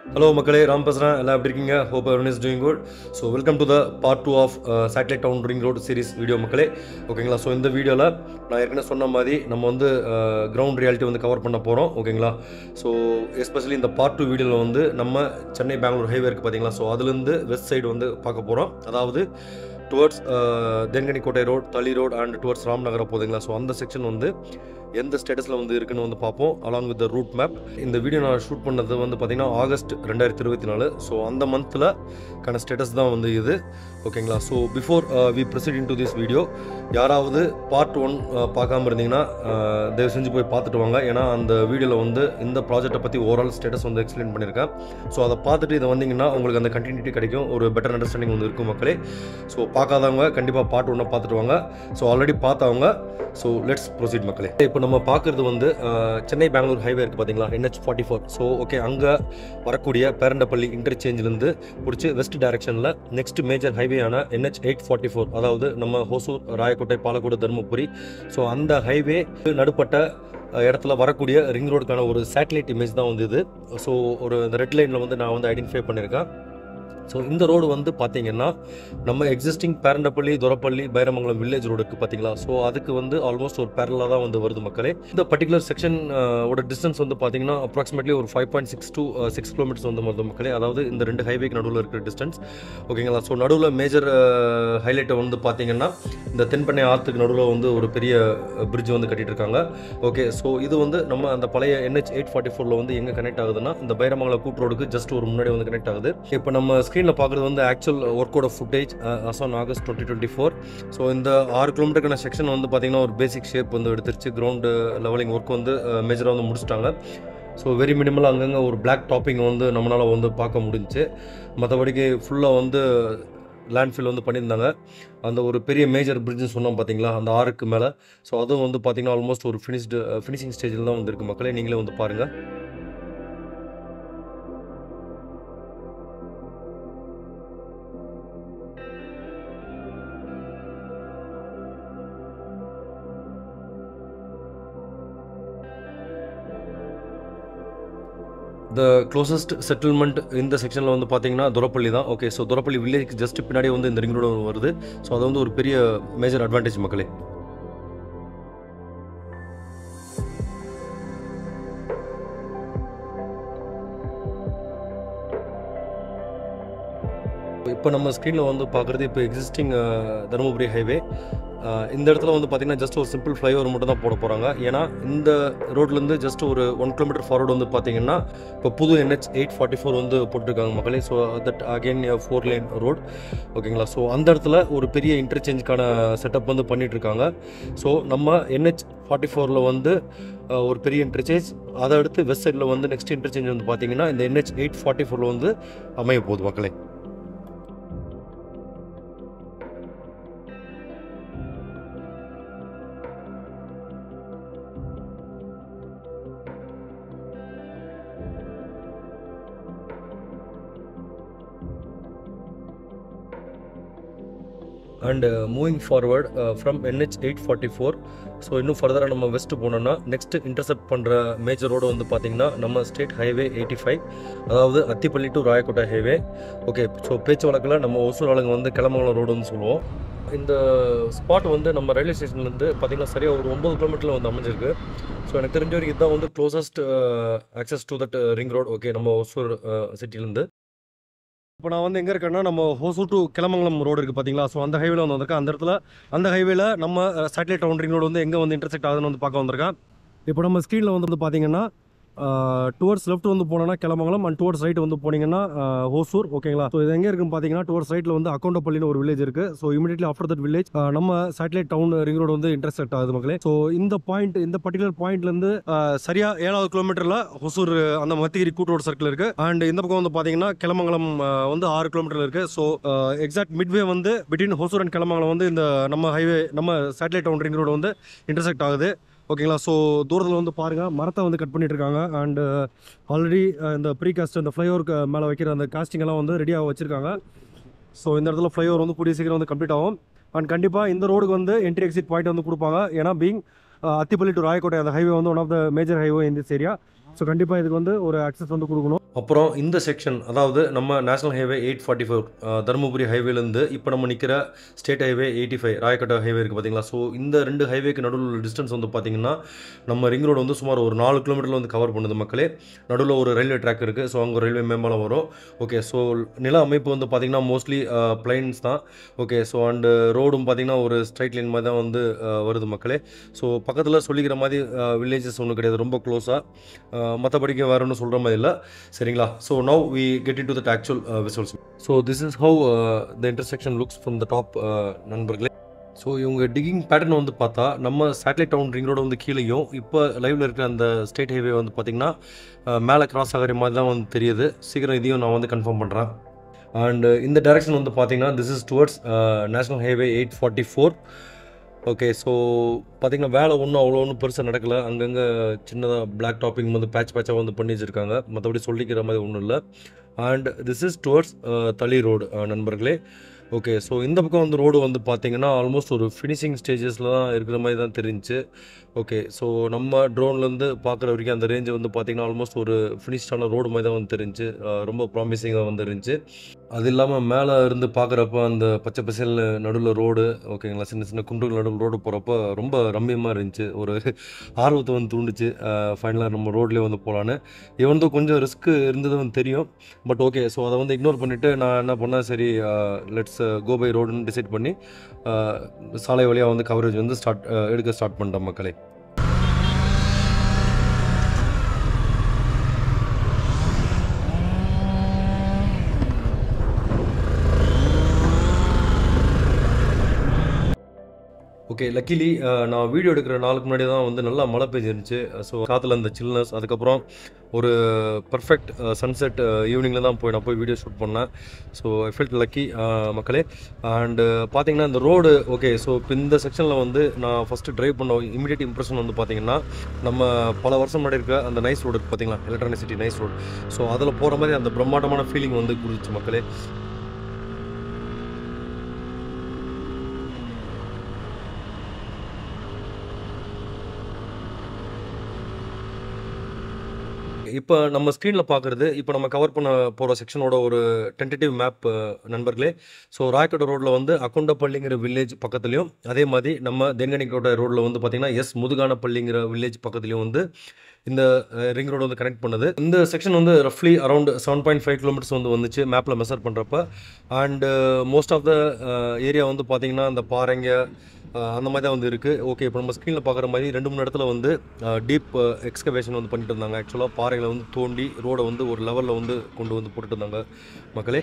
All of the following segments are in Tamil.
ஹலோ மக்களே ராம் பேசுகிறேன் எல்லாம் எப்படி இருக்கீங்க hope everyone is doing good so welcome to the part two of satellite town ring road series video மக்களே ஓகேங்களா ஸோ இந்த வீடியோவில் நான் ஏற்கனவே சொன்ன மாதிரி நம்ம வந்து கிரவுண்ட் ரியாலிட்டி வந்து கவர் பண்ண போகிறோம் ஓகேங்களா ஸோ எஸ்பெஷலி இந்த பார்ட் டூ வீடியோவில் வந்து நம்ம சென்னை பெங்களூர் ஹைவே இருக்குது பார்த்தீங்களா ஸோ அதுலேருந்து வெஸ்ட் சைடு வந்து பார்க்க போகிறோம் அதாவது towards Denkanikottai road Thali road and towards Ramanagaram போகுதுங்களா ஸோ அந்த செக்ஷன் வந்து எந்த ஸ்டேட்டஸில் வந்து இருக்குன்னு வந்து பார்ப்போம் along with the route map இந்த வீடியோ நான் ஷூட் பண்ணது வந்து பார்த்தீங்கன்னா ஆகஸ்ட் ரெண்டாயிரத்தி இருபத்தி நாலு ஸோ அந்த மந்தில் கான ஸ்டேட்டஸ் தான் வந்து இது ஓகேங்களா so before we proceed into this video யாராவது பார்ட் ஒன் பார்க்காம இருந்தீங்கன்னா uh, தயவு செஞ்சு போய் பார்த்துட்டு வாங்க ஏன்னா அந்த வீடியோவில் வந்து இந்த ப்ராஜெக்ட்டை பற்றி ஓவரால் ஸ்டேட்டஸ் வந்து எக்ஸ்பிளைன் பண்ணியிருக்கேன் ஸோ அதை பார்த்துட்டு இதை வந்தீங்கன்னா உங்களுக்கு அந்த கண்டினியூட்டி கிடைக்கும் ஒரு பெட்டர் அண்டர்ஸ்டாண்டிங் வந்து இருக்கும் மக்களே ஸோ பார்க்காதவங்க கண்டிப்பாக பார்ட் ஒன்றை பார்த்துட்டு வாங்க ஸோ ஆல்ரெடி பார்த்தவங்க ஸோ லெட்ஸ் ப்ரொசீட் மக்களே இப்போ நம்ம பார்க்குறது வந்து அஹ், சென்னை பெங்களூர் ஹைவே இருக்குது பார்த்தீங்களா NH forty four so okay அங்கே வரக்கூடிய பேரண்டப்பள்ளி இன்டர்சேஞ்சிலேருந்து பிடிச்சி வெஸ்ட் டைரக்ஷனில் நெக்ஸ்ட் மேஜர் ஹைவேயான என்ஹெச் எயிட் ஃபார்ட்டி ஃபோர் அதாவது நம்ம ஹோசூர் ராயக்கோட்டை பாலக்கோடு தருமபுரி ஸோ அந்த ஹைவே நடுப்பட்ட அஹ், இடத்துல வரக்கூடிய ரிங் ரோடுக்கான ஒரு சேட்டலைட் இமேஜ் தான் வந்து இது ஸோ ஒரு இந்த ரெட் லைனில் வந்து நான் வந்து ஐடென்டிஃபை பண்ணியிருக்கேன் ஸோ இந்த ரோடு வந்து பார்த்தீங்கன்னா நம்ம existing Perandapalli Thorapalli Bairamangalam village road இருக்குது பார்த்தீங்களா ஸோ அதுக்கு வந்து ஆல்மோஸ்ட் ஒரு பேரலாக தான் வந்து வருது மக்களே இந்த பர்டிகுலர் செக்ஷன் ஓட டிஸ்டன்ஸ் வந்து பார்த்தீங்கன்னா அப்ராக்சிமேட்லி ஒரு five point six two six kilometres வந்து வருது மக்களே அதாவது இந்த ரெண்டு ஹைவேக்கு நடுவில் இருக்கிற டிஸ்டன்ஸ் ஓகேங்களா ஸோ நடுவில் மேஜர் ஹைலைட்டை வந்து பார்த்தீங்கன்னா இந்த தென்பெண்ணை ஆற்றுக்கு நடுவில் வந்து ஒரு பெரிய பிரிட்ஜ் வந்து கட்டிட்டு இருக்காங்க ஓகே ஸோ இது வந்து நம்ம அந்த பழைய என்ஹெச் எயிட் ஃபார்ட்டி ஃபோரில் வந்து எங்கே கனெக்ட் ஆகுதுன்னா இந்த பைரமங்கலம் கூட் ரோடுக்கு ஜஸ்ட் ஒரு முன்னாடி வந்து கனெக்ட் ஆகுது இப்போ நம்ம ஸ்க்ரீனில் பார்க்குறது வந்து ஆக்சுவல் ஒர்க்கோட footage as on August twenty twenty four so இந்த ஆறு கிலோமீட்டருக்கான செக்ஷன் வந்து பார்த்தீங்கன்னா ஒரு பேசிக் ஷேப் வந்து எடுத்துருச்சு கிரவுண்டு லெவலிங் ஒர்க் வந்து மேஜராக வந்து முடிச்சிட்டாங்க ஸோ வெரி மினிமலாக அங்கங்கே ஒரு பிளாக் டாப்பிங் வந்து நம்மளால் வந்து பார்க்க முடிஞ்சுச்சு மற்றபடிக்கு ஃபுல்லாக வந்து லேண்ட்ஃபில் வந்து பண்ணியிருந்தாங்க அந்த ஒரு பெரிய மேஜர் பிரிட்ஜ் சொன்னோம் பார்த்தீங்களா அந்த ஆறுக்கு மேலே ஸோ அதுவும் வந்து பார்த்தீங்கன்னா ஆல்மோஸ்ட் ஒரு ஃபினிஷ்டு ஃபினிஷிங் ஸ்டேஜில் தான் வந்து இருக்குது மக்களே நீங்களே வந்து பாருங்கள் த க்ளோசஸ்ட் செட்டில்மெண்ட் இந்த செக்ஷனில் வந்து பார்த்தீங்கன்னா துரப்பள்ளி தான் ஓகே ஸோ துரப்பள்ளி வில்லேஜ்க்கு ஜஸ்ட் பின்னாடியே வந்து இந்த ரிங் ரோடு வருது ஸோ அது வந்து ஒரு பெரிய மேஜர் அட்வான்டேஜ் மக்களே இப்போ நம்ம ஸ்க்ரீனில் வந்து பார்க்குறது இப்போ எக்ஸிஸ்டிங் தருமபுரி ஹைவே இந்த இடத்துல வந்து பார்த்தீங்கன்னா ஜஸ்ட் ஒரு சிம்பிள் ஃப்ளைஓவர் மட்டும் தான் போட போகிறாங்க ஏன்னா இந்த ரோட்லேருந்து ஜஸ்ட் ஒரு ஒன் கிலோமீட்டர் ஃபார்வர்டு வந்து பார்த்தீங்கன்னா இப்போ புது என்ஹெச் எயிட் ஃபார்ட்டி ஃபோர் வந்து போட்டிருக்காங்க மக்களே so that again four lane road ஓகேங்களா ஸோ அந்த இடத்துல ஒரு பெரிய இன்டர்சேஞ்சுக்கான செட்டப் வந்து பண்ணிட்டு இருக்காங்க ஸோ நம்ம என்ஹெச் ஃபார்ட்டி ஃபோரில் வந்து அஹ், ஒரு பெரிய இன்டர்சேஞ்ச் அதை அடுத்து வெஸ்ட் சைடில் வந்து நெக்ஸ்ட் இன்டர்சேஞ்ச் வந்து பார்த்தீங்கன்னா இந்த என்ஹெச் எயிட் ஃபார்ட்டி ஃபோரில் வந்து அமைய போகுது மக்களே and moving forward from NH eight forty four so இன்னும் ஃபர்தராக நம்ம வெஸ்ட் போனோம்னா நெக்ஸ்ட் இன்டர்செப்ட் பண்ணுற மேஜர் ரோடு வந்து பார்த்திங்கன்னா நம்ம ஸ்டேட் ஹைவே எயிட்டி ஃபைவ் அதாவது Athipalli to Rayakottai highway okay so பேச்சு வழக்கில் நம்ம ஒசூர் ஆளுங்க வந்து கிளமங்கலம் ரோடு வந்து சொல்லுவோம் இந்த ஸ்பாட் வந்து நம்ம ரயில்வே ஸ்டேஷன்லேருந்து பார்த்திங்கன்னா சரியாக ஒரு ஒம்பது கிலோமீட்டரில் வந்து அமைஞ்சிருக்கு ஸோ எனக்கு தெரிஞ்ச வரைக்கும் இதுதான் வந்து closest access to that ring road okay நம்ம ஒசூர் சிட்டிலேருந்து இப்போ நான் வந்து எங்கே இருக்கேன்னா நம்ம ஹோசூர் டு கிளமங்கலம் ரோடு இருக்குது பார்த்தீங்களா ஸோ அந்த ஹைவேல வந்து வந்திருக்கேன் அந்த இடத்துல அந்த ஹைவேல நம்ம சேட்டலைட் டவுன் ரிங் ரோடு வந்து எங்கே வந்து இன்டர்செக்ட் ஆகுதுன்னு வந்து பார்க்க வந்திருக்கேன் இப்போ நம்ம ஸ்க்ரீனில் வந்து பார்த்தீங்கன்னா டுவர்ட்ஸ் லெஃப்ட் வந்து போனோன்னா கிளமங்கலம் அண்ட் டுவர்ட்ஸ் ரைட் வந்து போனீங்கன்னா அஹ், ஹோசூர் ஓகேங்களா ஸோ இது எங்கே இருக்குன்னு பார்த்தீங்கன்னா டுவர்ட்ஸ் ரைட்டில் வந்து அக்கௌண்டப்பள்ளின்னு ஒரு வில்லேஜ் இருக்குது so immediately after that village நம்ம சேட்டலைட் டவுன் ரிங் ரோடு வந்து இன்டர்செக்ட் ஆகுது மக்களே ஸோ இந்த பாயிண்ட் இந்த பர்டிகுலர் பாயிண்ட்லேருந்து சரியா ஏழாவது கிலோமீட்டரில் ஹொசூர் அந்த மத்திகிரி கூட்டு ரோடு சர்க்கிள் இருக்குது அண்ட் இந்த பக்கம் வந்து பார்த்தீங்கன்னா கிளமங்கலம் அஹ், வந்து ஆறு கிலோமீட்டர் இருக்குது ஸோ எக்ஸாக்ட் மிட்வே வந்து பிட்வீன் ஹொசூர் அண்ட் கிளமங்கலம் வந்து இந்த நம்ம ஹைவே நம்ம சேட்டலைட் டவுன் ரிங் ரோடு வந்து இன்டர்செக்ட் ஆகுது ஓகேங்களா ஸோ தூரத்தில் வந்து பாருங்கள் மரத்தை வந்து கட் பண்ணிட்டு இருக்காங்க அண்ட் ஆல்ரெடி இந்த ப்ரீ காஸ்ட் அந்த ஃப்ளைஓவருக்கு மேலே வைக்கிற அந்த casting எல்லாம் வந்து ரெடியாக வச்சுருக்காங்க ஸோ இந்த இடத்துல ஃப்ளைஓவர் வந்து கூடிய சீக்கிரம் வந்து கம்ப்ளீட் ஆகும் அண்ட் கண்டிப்பாக இந்த ரோடுக்கு வந்து என்ட்ரி எக்ஸிட் பாயிண்ட் வந்து கொடுப்பாங்க ஏன்னா பீங் அத்திப்பள்ளி டு ராயக்கோட்டை அந்த ஹைவே வந்து one of the major highway in this area so கண்டிப்பாக இதுக்கு வந்து ஒரு அக்சஸ் வந்து கொடுக்கணும் அப்புறம் இந்த செக்ஷன் அதாவது நம்ம national highway eight forty four Dharmapuri ஹைவேலேருந்து இப்போ நம்ம நிற்கிற state highway eighty five Rayakotta highway இருக்குது பார்த்தீங்களா ஸோ இந்த ரெண்டு ஹைவேக்கு நடுவில் உள்ள டிஸ்டன்ஸ் வந்து பார்த்தீங்கன்னா நம்ம ரிங் ரோடு வந்து சுமார் ஒரு நாலு கிலோமீட்டரில் வந்து கவர் பண்ணுது மக்களே நடுவில் ஒரு ரயில்வே ட்ராக் இருக்குது ஸோ அங்கே ரயில்வே மேம்பாலம் வரும் ஓகே ஸோ நில அமைப்பு வந்து பார்த்தீங்கன்னா மோஸ்ட்லி பிளைன்ஸ் தான் ஓகே ஸோ அண்டு ரோடும் பார்த்தீங்கன்னா ஒரு ஸ்ட்ரைட் லைன் மாதிரி தான் வந்து அஹ், வருது மக்களே ஸோ பக்கத்தில் சொல்லிக்கிற மாதிரி வில்லேஜஸ் ஒன்றும் கிடையாது ரொம்ப க்ளோஸாக மற்றபடிக்கு வேறு ஒன்றும் சொல்கிற மாதிரி இல்லை சரிங்களா so now we get into that actual visuals so this is how the intersection looks from the top நண்பர்களே ஸோ இவங்க டிகிங் பேட்டர்ன் வந்து பார்த்தா நம்ம சேட்டலைட் டவுன் ரிங் ரோடு வந்து கீழேயும் இப்போ லைவில் இருக்கிற அந்த ஸ்டேட் ஹைவே வந்து பார்த்திங்கன்னா மேலே கிராஸ் ஆகிற மாதிரி தான் வந்து தெரியுது சீக்கிரம் இதையும் நான் வந்து கன்ஃபார்ம் பண்ணுறேன் அண்டு இந்த டைரக்ஷன் வந்து பார்த்தீங்கன்னா this is towards national highway eight forty four okay so பார்த்தீங்கன்னா வேலை ஒன்றும் அவ்வளோ ஒன்றும் பெருசாக நடக்கலை அங்கங்கே சின்னதாக பிளாக் டாப்பிங் வந்து பேட்ச் பேட்சாக வந்து பண்ணி வச்சுருக்காங்க மற்றபடி சொல்லிக்கிற மாதிரி ஒன்றும் இல்லை and this is towards Thali road நண்பர்களே ஓகே ஸோ இந்த பக்கம் வந்து ரோடு வந்து பார்த்தீங்கன்னா ஆல்மோஸ்ட் ஒரு ஃபினிஷிங் ஸ்டேஜஸில் தான் இருக்கிற மாதிரி தான் தெரிஞ்சுச்சு ஓகே ஸோ நம்ம ட்ரோன்லேருந்து பார்க்குற வரைக்கும் அந்த ரேஞ்சு வந்து பார்த்தீங்கன்னா ஆல்மோஸ்ட் ஒரு ஃபினிஷ்டான ரோடு மாதிரி தான் வந்து தெரிஞ்சு ரொம்ப ப்ராமிசிங்காக வந்து இருந்துச்சு அது இல்லாமல் மேலே இருந்து பார்க்குறப்ப அந்த பச்சை பசேல் நடுவில் ரோடு ஓகேங்களா சின்ன சின்ன குன்றுகள் நடுவில் ரோடு போகிறப்ப ரொம்ப ரம்மியமாக இருந்துச்சு ஒரு ஆர்வத்தை வந்து தூண்டுச்சு ஃபைனலாக நம்ம ரோட்லேயே வந்து போகலான்னு இவன் வந்து கொஞ்சம் ரிஸ்க் இருந்தது வந்து தெரியும் பட் ஓகே ஸோ அதை வந்து இக்னோர் பண்ணிவிட்டு நான் என்ன பண்ணேன் சரி லெட்ஸ் கோ பை ரோடுன்னு டிசைட் பண்ணி அஹ், சாலை வழியாக வந்து கவரேஜ் வந்து ஸ்டார்ட் எடுக்க ஸ்டார்ட் பண்ணிட்டேன் மக்களே ஓகே லக்கிலி நான் வீடியோ எடுக்கிற நாளுக்கு முன்னாடி தான் வந்து நல்லா மழை பெஞ்சிருந்துச்சு ஸோ காற்றுல அந்த சில்னஸ் அதுக்கப்புறம் ஒரு பர்ஃபெக்ட் சன்செட் ஈவினிங்கில் தான் போய் நான் போய் வீடியோ ஷூட் பண்ணேன் ஸோ ஐ ஃபெல்ட் லக்கி மக்களே அண்டு பார்த்தீங்கன்னா இந்த ரோடு ஓகே ஸோ இப்போ இந்த செக்ஷனில் வந்து நான் ஃபஸ்ட்டு ட்ரைவ் பண்ண இமீடியட் இம்ப்ரெஷன் வந்து பார்த்தீங்கன்னா நம்ம பல வருஷம் முன்னாடி இருக்க அந்த நைஸ் ரோடு இருக்கு பார்த்தீங்களா Electronic City NICE road so அதில் போகிற மாதிரி அந்த பிரம்மாண்டமான ஃபீலிங் வந்து கொடுத்துச்சு மக்களே இப்போ நம்ம ஸ்க்ரீனில் பார்க்குறது இப்போ நம்ம கவர் பண்ண போகிற செக்ஷனோட ஒரு டென்டேட்டிவ் மேப் நண்பர்களே ஸோ ராயக்கோட்டை ரோட்டில் வந்து அக்கொண்டப்பள்ளிங்கிற வில்லேஜ் பக்கத்துலையும் அதே மாதிரி நம்ம தென்கனிக்கோட்டை ரோட்டில் வந்து பார்த்திங்கன்னா எஸ் முதுகானப்பள்ளிங்கிற வில்லேஜ் பக்கத்துலையும் வந்து இந்த ரிங் ரோடு வந்து கனெக்ட் பண்ணுது இந்த செக்ஷன் வந்து ரஃப்லி around seven point five kilometres வந்து வந்துச்சு மேப்பில் மெஷர் பண்ணுறப்ப and most of the area வந்து பார்த்திங்கன்னா அந்த பாறைங்க அஹ், அந்த மாதிரி தான் வந்து இருக்குது ஓகே இப்போ நம்ம ஸ்க்ரீனில் பார்க்குற மாதிரி ரெண்டு மூணு இடத்துல வந்து டீப் எக்ஸ்கவேஷன் வந்து பண்ணிட்டு இருந்தாங்க ஆக்சுவலாக பாறைகளை வந்து தோண்டி ரோடை வந்து ஒரு லெவலில் வந்து கொண்டு வந்து போட்டுட்டு இருந்தாங்க மக்களே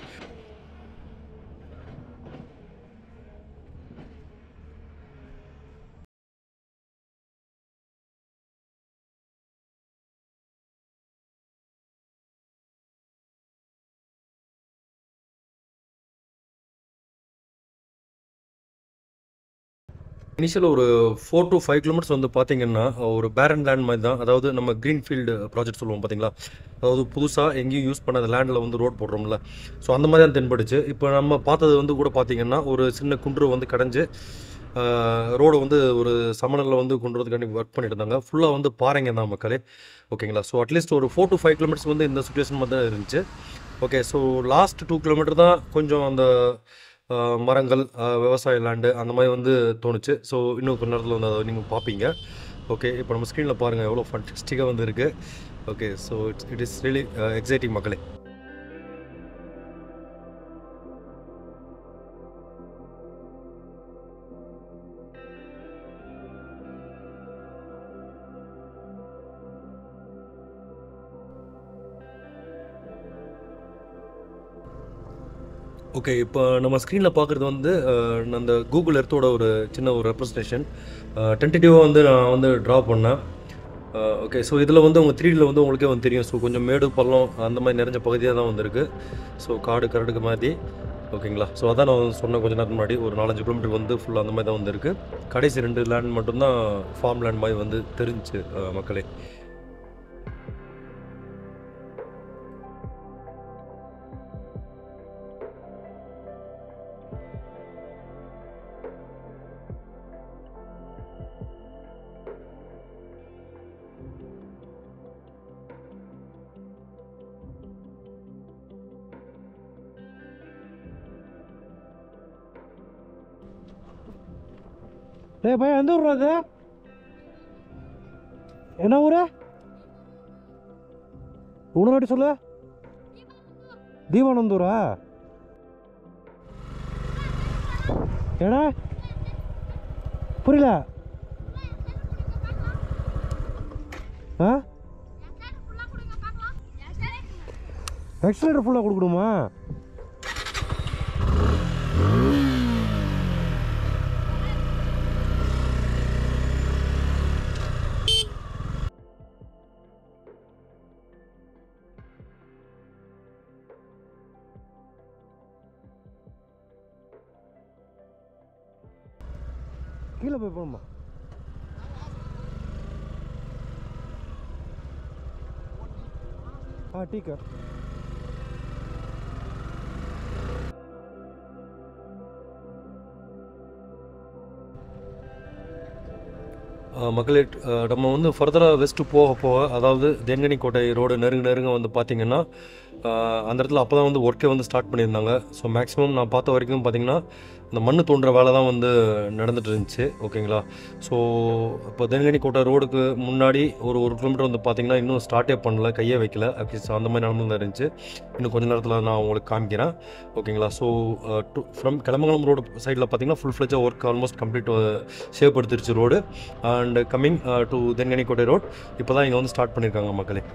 இனிஷியல் ஒரு ஃபோர் to ஃபைவ் கிலோமீட்டர்ஸ் வந்து பார்த்தீங்கன்னா ஒரு பேரன் லேண்ட் மாதிரி தான் அதாவது நம்ம க்ரீன்ஃபீல்டு ப்ராஜெக்ட் சொல்லுவோம் பார்த்தீங்களா அதாவது புதுசாக எங்கேயும் யூஸ் பண்ணாத லேண்டில் வந்து ரோட் போடுறோம்ல ஸோ அந்த மாதிரி தான் தென்படுச்சு இப்போ நம்ம பார்த்தது வந்து கூட பார்த்தீங்கன்னா ஒரு சின்ன குன்று வந்து கடைஞ்சு ரோடை வந்து ஒரு சமணலில் வந்து கொண்டு வரதுக்காண்டி ஒர்க் பண்ணிட்டு இருந்தாங்க ஃபுல்லாக வந்து பாறைங்க தான் மக்களே ஓகேங்களா ஸோ அட்லீஸ்ட் ஒரு ஃபோர் to ஃபைவ் கிலோமீட்டர்ஸ் வந்து இந்த சுச்சுவேஷன் மாதிரி தான் இருந்துச்சு okay so last two kilometre தான் கொஞ்சம் அந்த ஆஹ், மரங்கள் ஆஹ், விவசாய லேண்டு அந்த மாதிரி வந்து தோணுச்சு ஸோ இன்னும் கொஞ்ச நேரத்தில் வந்து அதை நீங்கள் பார்ப்பீங்க ஓகே இப்போ நம்ம ஸ்க்ரீனில் பாருங்கள் எவ்வளோ ஃபன்டிஸ்டிக்காக வந்து இருக்குது okay so it's it is really exciting மக்களே ஓகே இப்போ நம்ம ஸ்க்ரீனில் பார்க்குறது வந்து அஹ், அந்த கூகுள் எர்த்தோட ஒரு சின்ன ஒரு ரெப்ரஸன்டேஷன் டென்டேட்டிவாக வந்து நான் வந்து ட்ரா பண்ணேன் ஓகே ஸோ இதில் வந்து உங்கள் த்ரீடில் வந்து உங்களுக்கே வந்து தெரியும் ஸோ கொஞ்சம் மேடு பள்ளம் அந்த மாதிரி நிறைஞ்ச பகுதியாக தான் வந்திருக்கு ஸோ காடு கரடுக்கு மாதிரி ஓகேங்களா ஸோ அதான் நான் வந்து சொன்னேன் கொஞ்ச நேரத்துக்கு முன்னாடி ஒரு நாலஞ்சு கிலோமீட்டர் வந்து ஃபுல்லாக அந்த மாதிரி தான் வந்திருக்கு கடைசி ரெண்டு லேண்ட் மட்டும்தான் ஃபார்ம் லேண்ட் மாதிரி வந்து தெரிஞ்சுச்சு அஹ், மக்களே டேய் பையன் எந்த ஊர்ரா அது என்ன ஊரு இன்னொரு வாட்டி சொல்லு தீபானந்தூரா ஏடா புரியல ஆ எக்ஸலேட்டர் ஃபுல்லாக கொடுக்கணுமா கீழே போய் போகணுமா ஆ டீக்கா அஹ் மக்களே அஹ் நம்ம வந்து ஃபர்தராக வெஸ்ட்டு போக போக அதாவது தேன்கனி கோட்டை ரோடு நெருங்க நெருங்க வந்து பார்த்தீங்கன்னா அஹ் அந்த இடத்துல அப்போ தான் வந்து ஒர்க்கே வந்து ஸ்டார்ட் பண்ணியிருந்தாங்க ஸோ மேக்ஸிமம் நான் பார்த்த வரைக்கும் பார்த்தீங்கன்னா இந்த மண்ணு தோன்ற வேலை தான் வந்து நடந்துட்டு இருந்துச்சு ஓகேங்களா ஸோ இப்போ தேன்கனி கோட்டை ரோடுக்கு முன்னாடி ஒரு ஒரு கிலோமீட்டர் வந்து பார்த்தீங்கன்னா இன்னும் ஸ்டார்ட்டே பண்ணல கையே வைக்கல அட்லீஸ்ட் அந்த மாதிரி நிலம தான் இருந்துச்சு இன்னும் கொஞ்ச நேரத்தில் நான் உங்களுக்கு காமிக்கிறேன் ஓகேங்களா so to from Kelamangalam road சைடில் பார்த்தீங்கன்னா ஃபுல் ஃப்ளெஜாக ஒர்க் ஆல்மோஸ்ட் கம்ப்ளீட் ஷேப் எடுத்துருச்சு road and coming to Denkanikottai road இப்போ தான் இங்கே வந்து ஸ்டார்ட் பண்ணியிருக்காங்க மக்களே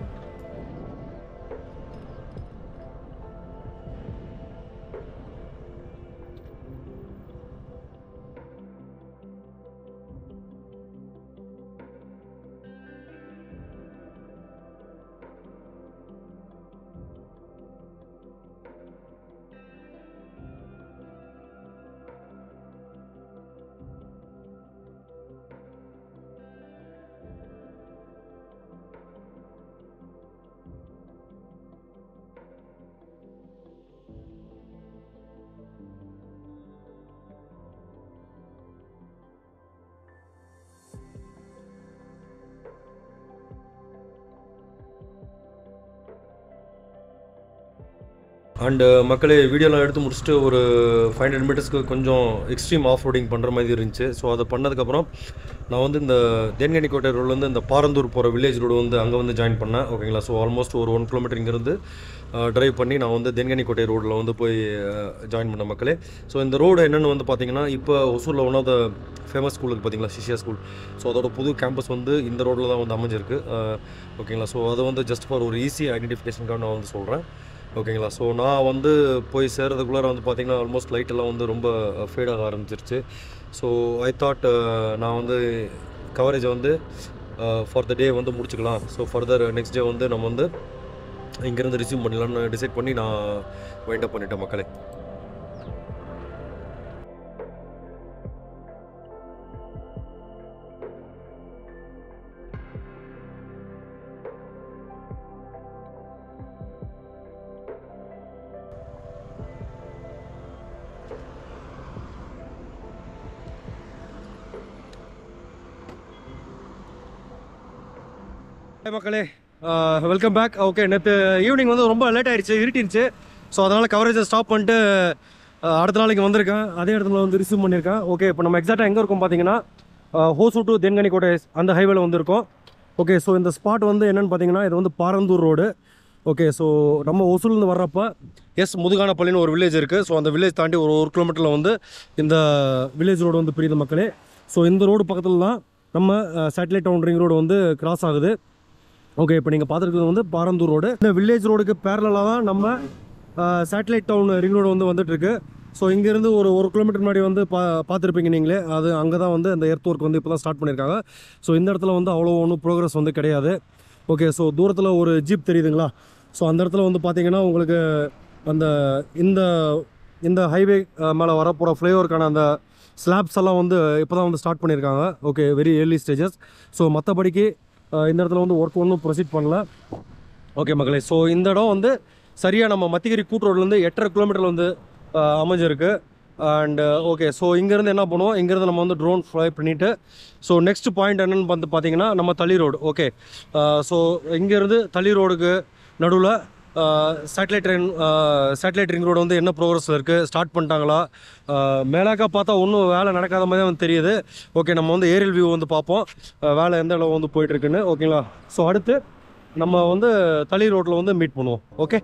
அண்டு மக்களே வீடியோலாம் எடுத்து முடிச்சுட்டு ஒரு ஃபைவ் ஹண்ட்ரட் மீட்டர்ஸ்க்கு கொஞ்சம் எக்ஸ்ட்ரீம் ஆஃப் ரோடிங் பண்ணுற மாதிரி இருந்துச்சு ஸோ அதை பண்ணதுக்கப்புறம் நான் வந்து இந்த தேன்கனிக்கோட்டை ரோட்லேருந்து இந்த பாரந்தூர் போகிற வில்லேஜ் ரோடு வந்து அங்கே வந்து ஜாயின் பண்ணேன் ஓகேங்களா ஸோ ஆல்மோஸ்ட் ஒரு ஒன் கிலோமீட்டர் இங்கேருந்து ட்ரைவ் பண்ணி நான் வந்து தென்கனிக்கோட்டை ரோட்டில் வந்து போய் ஜாயின் பண்ண மக்களே ஸோ இந்த ரோடு என்னென்னு வந்து பார்த்தீங்கன்னா இப்போ ஒசூரில் ஒன் ஆஃப் த ஃபேமஸ் ஸ்கூலுக்கு பார்த்தீங்களா சிஷியா ஸ்கூல் ஸோ அதோட புது கேம்பஸ் வந்து இந்த ரோட்டில் தான் வந்து அமைஞ்சிருக்கு அஹ், ஓகேங்களா ஸோ அதை வந்து ஜஸ்ட் ஃபார் ஒரு ஈஸி ஐடென்டிஃபிகேஷனுக்காக நான் வந்து சொல்கிறேன் ஓகேங்களா ஸோ நான் வந்து போய் சேர்றதுக்குள்ளார வந்து பார்த்தீங்கன்னா ஆல்மோஸ்ட் லைட்டெல்லாம் வந்து ரொம்ப ஃபேடாக ஆரம்பிச்சிருச்சு ஸோ ஐ தாட் நான் வந்து கவரேஜை வந்து ஃபார் த டே வந்து முடிச்சுக்கலாம் ஸோ ஃபர்தர் நெக்ஸ்ட் டே வந்து நம்ம வந்து இங்கேருந்து ரிசீவ் பண்ணலாம்னு டிசைட் பண்ணி நான் வைண்ட் அப் பண்ணிட்டேன் மக்களே ஹாய் மக்களே வெல்கம் பேக் ஓகே நேற்று ஈவினிங் வந்து ரொம்ப லேட் ஆயிடுச்சு இருட்டிருச்சு ஸோ அதனால் கவரேஜை ஸ்டாப் பண்ணிட்டு அஹ், அடுத்த நாளைக்கு வந்திருக்கேன் அதே இடத்துல வந்து ரிசீவ் பண்ணியிருக்கேன் ஓகே இப்போ நம்ம எக்ஸாக்டாக எங்கே இருக்கோம் பார்த்தீங்கன்னா ஹோசூ டு தென்கனிக்கோட்டை அந்த ஹைவேல வந்து இருக்கோம் ஓகே ஸோ இந்த ஸ்பாட் வந்து என்னென்னு பார்த்தீங்கன்னா இது வந்து பாரந்தூர் ரோடு ஓகே ஸோ நம்ம ஒசூர்லேருந்து வர்றப்ப எஸ் முதுகானப்பள்ளின்னு ஒரு வில்லேஜ் இருக்குது ஸோ அந்த வில்லேஜ் தாண்டி ஒரு ஒரு கிலோமீட்டரில் வந்து இந்த வில்லேஜ் ரோடு வந்து பிரியுது மக்களே ஸோ இந்த ரோடு பக்கத்தில் தான் நம்ம சேட்டலைட் டவுன் ரிங் ரோடு வந்து கிராஸ் ஆகுது ஓகே இப்போ நீங்கள் பார்த்துருக்கிறது வந்து பாரந்தூர் ரோடு இந்த வில்லேஜ் ரோடுக்கு பேரலாக தான் நம்ம சேட்டலைட் டவுன் ரிங் ரோடு வந்து வந்துட்டுருக்கு ஸோ இங்கேருந்து ஒரு ஒரு கிலோமீட்டர் முன்னாடி வந்து பா பார்த்துருப்பீங்க நீங்களே அது அங்கே தான் வந்து அந்த எர்த் ஒர்க் வந்து இப்போ தான் ஸ்டார்ட் பண்ணியிருக்காங்க ஸோ இந்த இடத்துல வந்து அவ்வளோ ஒன்றும் ப்ரோக்ரஸ் வந்து கிடையாது ஓகே ஸோ தூரத்தில் ஒரு ஜீப் தெரியுதுங்களா ஸோ அந்த இடத்துல வந்து பார்த்தீங்கன்னா உங்களுக்கு அந்த இந்த இந்த ஹைவே மேலே வரப்போகிற ஃப்ளைஓவருக்கான அந்த ஸ்லாப்ஸ் எல்லாம் வந்து இப்போ தான் வந்து ஸ்டார்ட் பண்ணியிருக்காங்க okay very early stages so மற்றபடிக்கு அஹ், இந்த இடத்துல வந்து ஒர்க் ஒன்றும் ப்ரொசீட் பண்ணல ஓகே மக்களே ஸோ இந்த இடம் வந்து சரியாக நம்ம மத்திகிரி கூட்டு ரோட்லேருந்து எட்டரை கிலோமீட்டரில் வந்து அஹ், அமைஞ்சிருக்கு அண்ட் ஓகே ஸோ இங்கேருந்து என்ன பண்ணுவோம் இங்கேருந்து நம்ம வந்து ட்ரோன் ஃப்ளை பண்ணிவிட்டு ஸோ நெக்ஸ்ட் பாயிண்ட் என்னென்னு வந்து பார்த்தீங்கன்னா நம்ம தளி ரோடு ஓகே ஸோ இங்கேருந்து தளி ரோடுக்கு நடுவில் satellite train satellite ring road வந்து என்ன ப்ரோக்ரஸில் இருக்குது ஸ்டார்ட் பண்ணிட்டாங்களா அஹ், மேலாக்கா பார்த்தா ஒன்றும் வேலை நடக்காத மாதிரி தான் வந்து தெரியுது ஓகே நம்ம வந்து ஏரியல் வியூ வந்து பார்ப்போம் அஹ், வேலை எந்த அளவு வந்து போயிட்டுருக்குன்னு ஓகேங்களா ஸோ அடுத்து நம்ம வந்து தளி ரோட்டில் வந்து மீட் பண்ணுவோம் ஓகே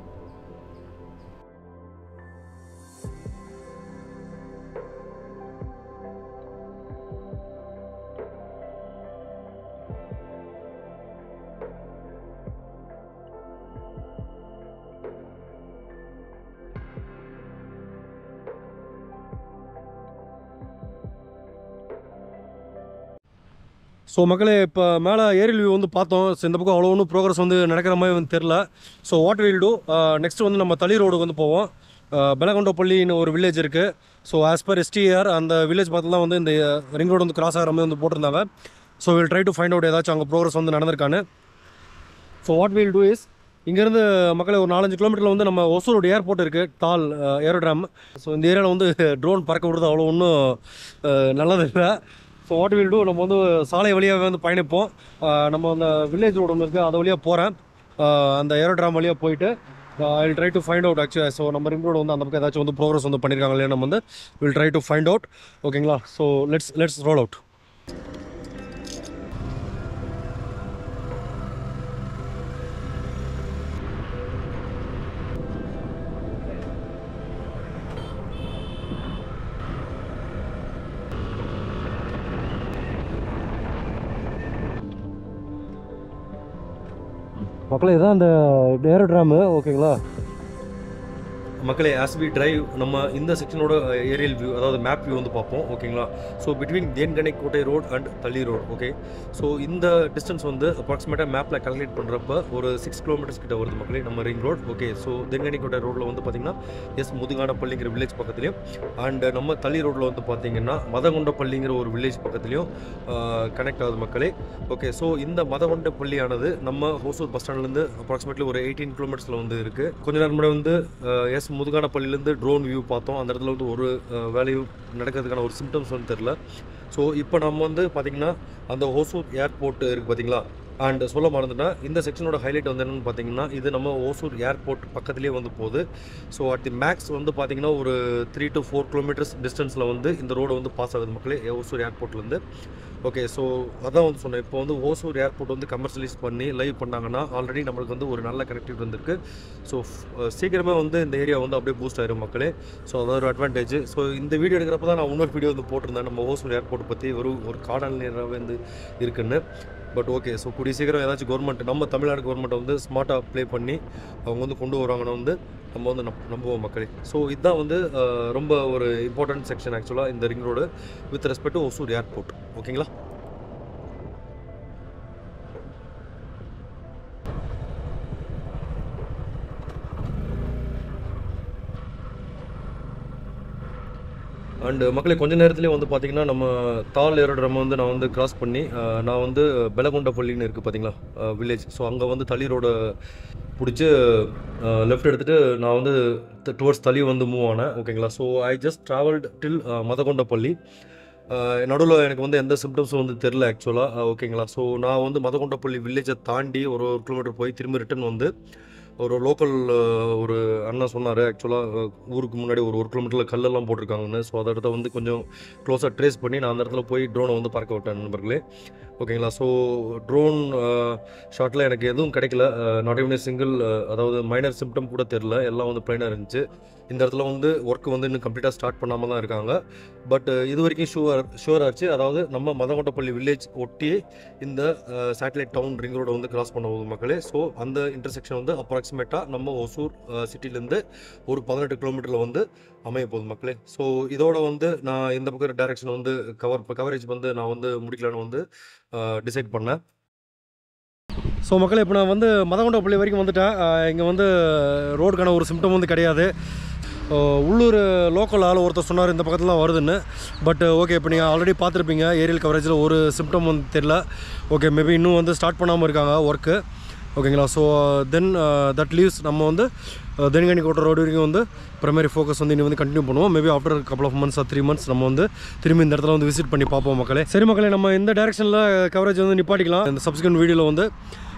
ஸோ மக்களே இப்போ மேலே ஏரியல் வியூ வந்து பார்த்தோம் ஸோ இந்த பக்கம் அவ்வளோ ஒன்றும் ப்ரோக்ரஸ் வந்து நடக்கிற மாதிரி வந்து தெரில so what will do next வந்து நம்ம தளி ரோடுக்கு வந்து போவோம் பெலகொண்டப்பள்ளின்னு ஒரு வில்லேஜ் இருக்குது ஸோ ஆஸ் பர் எஸ்டிஆர் அந்த வில்லேஜ் பார்த்துலாம் வந்து இந்த ரிங் ரோடு வந்து கிராஸ் ஆகிற மாதிரி வந்து போட்டிருந்தாங்க so will try to find out ஏதாச்சும் அங்கே ப்ரோக்ரஸ் வந்து நடந்திருக்கான்னு so what will do is இங்கேருந்து மக்களை ஒரு நாலஞ்சு கிலோமீட்டரில் வந்து நம்ம ஒசூரோட ஏர்போர்ட் இருக்குது டால் ஏரோட்ராம் ஸோ இந்த ஏரியாவில் வந்து ட்ரோன் பறக்க விடுறது அவ்வளோ ஒன்றும் நல்லது இல்லை ஸோ வாட் வில் டூ நம்ம வந்து சாலை வழியாகவே வந்து பயணிப்போம் அஹ், நம்ம அந்த வில்லேஜ் ரோடு ஒன்று இருக்குது அது வழியாக போகிறேன் அந்த ஏரோட்ராம் வழியாக போயிட்டு I try to find out actually so நம்ம ரிங் ரோடு வந்து அந்த பக்கம் ஏதாச்சும் வந்து ப்ரோக்ரஸ் வந்து பண்ணியிருக்காங்க இல்லையா நம்ம வந்து will try to find out ஓகேங்களா so let's let's roll out மக்களே இதான் அந்த ஏரோட்ராமு ஓகேங்களா மக்களே ஆஸ் வி டிரைவ் நம்ம இந்த செக்ஷனோட ஏரியல் வியூ அதாவது மேப் வியூ வந்து பார்ப்போம் ஓகேங்களா so between Denkanikottai road and Thali road okay so இந்த டிஸ்டன்ஸ் வந்து அப்ராக்சிமேட்டாக மேப்பில் கால்குலேட் பண்ணுறப்ப ஒரு சிக்ஸ் கிலோமீட்டர்ஸ் கிட்ட வருது மக்களே நம்ம ring road okay so Denkanikottai ரோட்டில் வந்து பார்த்தீங்கன்னா எஸ் முதுகானப்பள்ளிங்கிற வில்லேஜ் பக்கத்துலையும் அண்ட் நம்ம தள்ளி ரோட்டில் வந்து பார்த்தீங்கன்னா மதகுண்டப்பள்ளிங்கிற ஒரு வில்லேஜ் பக்கத்துலையும் கனெக்ட் ஆகுது மக்களே ஓகே ஸோ இந்த மதகுண்டப்பள்ளியானது நம்ம ஹோசூர் பஸ் ஸ்டாண்ட்லேருந்து அப்ராக்சிமேட்லி ஒரு எயிட்டீன் கிலோமீட்டர்ஸில் வந்து இருக்குது கொஞ்ச நேரம் முன்னாடி வந்து எஸ் முதுகானப்பள்ளியிலேருந்து ட்ரோன் வியூ பார்த்தோம் அந்த இடத்துல வந்து ஒரு அஹ், வேலையும் நடக்கிறதுக்கான ஒரு சிம்டம்ஸ் வந்து தெரில ஸோ இப்போ நம்ம வந்து பார்த்திங்கன்னா அந்த ஹோசூர் ஏர்போர்ட் இருக்குது பார்த்தீங்களா அண்ட் சொல்ல மறந்துட்டா இந்த செக்ஷனோட ஹைலைட் வந்து என்னென்னு பார்த்தீங்கன்னா இது நம்ம ஓசூர் ஏர்போர்ட் பக்கத்துலேயே வந்து போகுது ஸோ அட் தி மேக்ஸ் வந்து பார்த்தீங்கன்னா ஒரு த்ரீ டு ஃபோர் கிலோமீட்டர்ஸ் டிஸ்டன்ஸில் வந்து இந்த ரோடு வந்து பாஸ் ஆகுது மக்களே ஓசூர் ஏர்போர்ட்லேருந்து ஓகே ஸோ அதான் வந்து சொன்னேன் இப்போ வந்து ஓசூர் ஏர்போர்ட் வந்து கமர்ஷியலைஸ் பண்ணி லைவ் பண்ணாங்கன்னா ஆல்ரெடி நம்மளுக்கு வந்து ஒரு நல்ல கனெக்டிவிட்டி வந்திருக்கு ஸோ சீக்கிரமே வந்து இந்த ஏரியா வந்து அப்படியே பூஸ்ட் ஆயிரும் மக்களே ஸோ அதான் ஒரு அட்வான்டேஜ் ஸோ இந்த வீடியோ எடுக்கிறப்ப தான் நான் இன்னொரு வீடியோ வந்து போட்டிருந்தேன் நம்ம ஓசூர் ஏர்போர்ட் பற்றி ஒரு ஒரு காடல் நேராகவே வந்து இருக்குன்னு பட் ஓகே ஸோ கூடிய சீக்கிரம் ஏதாச்சும் கவர்மெண்ட் நம்ம தமிழ்நாடு கவர்மெண்ட்டை வந்து ஸ்மார்ட்டாக ப்ளே பண்ணி அவங்க வந்து கொண்டு வருவாங்கன்னு வந்து நம்ம வந்து நம் நம்புவோம் மக்களே ஸோ இதுதான் வந்து அஹ், ரொம்ப ஒரு இம்பார்ட்டன்ட் செக்ஷன் ஆக்சுவலாக இந்த ring road with respect to Hosur airport ஓகேங்களா அண்டு மக்களே கொஞ்ச நேரத்துலேயே வந்து பார்த்தீங்கன்னா நம்ம தால் ஏரோட்ரம் வந்து நான் வந்து கிராஸ் பண்ணி அஹ், நான் வந்து பெலகுண்டப்பள்ளின்னு இருக்குது பார்த்தீங்களா வில்லேஜ் ஸோ அங்கே வந்து தளி ரோட பிடிச்சி லெஃப்ட் எடுத்துகிட்டு நான் வந்து டுவர்ட்ஸ் தளி வந்து மூவ் ஆனேன் ஓகேங்களா so I just travelled till Madagondapalli நடுவில் எனக்கு வந்து எந்த சிம்டம்ஸும் வந்து தெரில ஆக்சுவலாக ஓகேங்களா ஸோ நான் வந்து மதகொண்டப்பள்ளி வில்லேஜை தாண்டி ஒரு ஒரு கிலோமீட்டர் போய் திரும்பி ரிட்டன் வந்து ஒரு லோக்கல் ஒரு அண்ணன் சொன்னார் ஆக்சுவலாக ஊருக்கு முன்னாடி ஒரு ஒரு கிலோமீட்டரில் கல்லெல்லாம் போட்டிருக்காங்கன்னு ஸோ அதை இடத்த வந்து கொஞ்சம் க்ளோஸாக ட்ரேஸ் பண்ணி நான் அந்த இடத்துல போய் ட்ரோனை வந்து பறக்க விட்டேன் நண்பர்களே ஓகேங்களா ஸோ ட்ரோன் ஷாட்டில் எனக்கு எதுவும் கிடைக்கல நாட் even சிங்கிள் அதாவது மைனர் சிம்டம் கூட தெரில எல்லாம் வந்து ப்ளைனாக இருந்துச்சு இந்த இடத்துல வந்து ஒர்க் வந்து இன்னும் கம்ப்ளீட்டாக ஸ்டார்ட் பண்ணாமல் தான் இருக்காங்க பட் இது வரைக்கும் ஷூர் ஷூர் ஆச்சு அதாவது நம்ம மதகொண்டப்பள்ளி வில்லேஜ் ஒட்டி இந்த சேட்டலைட் டவுன் ரிங் ரோட வந்து கிராஸ் பண்ண போகுது மக்களே ஸோ அந்த இன்டர்செக்ஷன் வந்து அப்ராக்சிமேட்டாக நம்ம ஒசூர் சிட்டிலேருந்து ஒரு பதினெட்டு கிலோமீட்டரில் வந்து அமைய போகுது மக்களே ஸோ இதோட வந்து நான் இந்த பக்கம் டைரக்ஷன் வந்து கவர் கவரேஜ் வந்து நான் வந்து முடிக்கலான்னு வந்து டிசைட் பண்ணேன் ஸோ மக்களே இப்போ நான் வந்து மதகொண்டப்பள்ளி வரைக்கும் வந்துட்டேன் இங்கே வந்து ரோடுக்கான ஒரு சிம்டம் வந்து கிடையாது அஹ் உள்ளூர் லோக்கல் ஆள் ஒருத்தர் சொன்னார் இந்த பக்கத்துலாம் வருதுன்னு பட் ஓகே இப்போ நீங்கள் ஆல்ரெடி பார்த்துருப்பீங்க ஏரியல் கவரேஜில் ஒரு சிம்டம் வந்து தெரில ஓகே மேபி இன்னும் வந்து ஸ்டார்ட் பண்ணாமல் இருக்காங்க ஒர்க்கு ஓகேங்களா ஸோ தென் தட் லீவ்ஸ் நம்ம வந்து தென்கனி கோட்டை ரோடு வரைக்கும் வந்து ப்ரைமரி ஃபோக்கஸ் வந்து இனி வந்து கண்டினியூ பண்ணுவோம் maybe after couple of months three months நம்ம வந்து திரும்பி இந்த இடத்துல வந்து விசிட் பண்ணி பார்ப்போம் மக்களே சரி மக்களே நம்ம இந்த டேரெக்ஷனில் கவரேஜ் வந்து நிப்பாட்டிக்கலாம் இந்த சப்ஸ்கிரண்ட் வீடியோவில் வந்து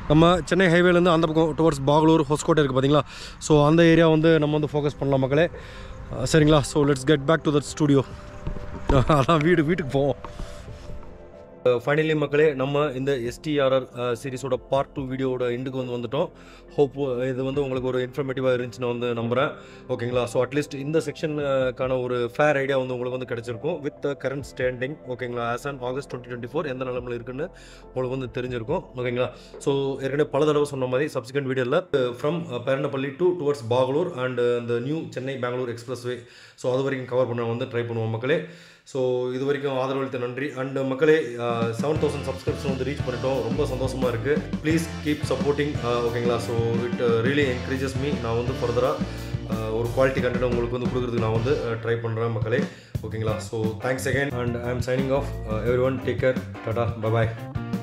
நம்ம சென்னை ஹைவேலேருந்து அந்த பக்கம் டுவர்ட்ஸ் பாகலூர் ஹொஸ்கோட்டை இருக்குது பார்த்தீங்களா ஸோ அந்த ஏரியா வந்து நம்ம வந்து ஃபோக்கஸ் பண்ணலாம் மக்களே அஹ் சரிங்களா so let's get back to that studio அதான் வீடு வீட்டுக்கு போவோம் ஃபைனலி மக்களே நம்ம இந்த எஸ்டிஆர்ஆர் சீரிஸோட பார்ட் டூ வீடியோட எண்டுக்கு வந்து வந்துட்டோம் ஹோப் இது வந்து உங்களுக்கு ஒரு இன்ஃபர்மேட்டிவாக இருந்துச்சுன்னு வந்து நம்புகிறேன் ஓகேங்களா ஸோ அட்லீஸ்ட் இந்த செக்ஷனுக்கான ஒரு ஃபேர் ஐடியா வந்து உங்களுக்கு வந்து கிடைச்சிருக்கும் வித் கரண்ட் ஸ்டாண்டிங் ஓகேங்களா as and August twenty twenty four எந்த நிலமையில் இருக்குன்னு உங்களுக்கு வந்து தெரிஞ்சிருக்கும் ஓகேங்களா ஸோ ஏற்கனவே பல தடவை சொன்ன மாதிரி சப்சிக்வெண்ட் வீடியோவில் from Beranapalli to towards Bagalur and அந்த new Chennai Bengaluru expressway so அது வரைக்கும் கவர் பண்ண வந்து ட்ரை பண்ணுவோம் மக்களே ஸோ இது வரைக்கும் ஆதரவளித்த நன்றி அண்ட் மக்களே செவன் தௌசண்ட் சப்ஸ்கிரிப்ஷன் வந்து ரீச் பண்ணிட்டோம் ரொம்ப சந்தோஷமாக இருக்குது ப்ளீஸ் கீப் சப்போர்ட்டிங் ஓகேங்களா so it really encourages me நான் வந்து ஃபர்தராக ஒரு குவாலிட்டி கண்டென்ட் உங்களுக்கு வந்து கொடுக்குறதுக்கு நான் வந்து ட்ரை பண்ணுறேன் மக்களே ஓகேங்களா so thanks again and I am signing off everyone take care tata bye bye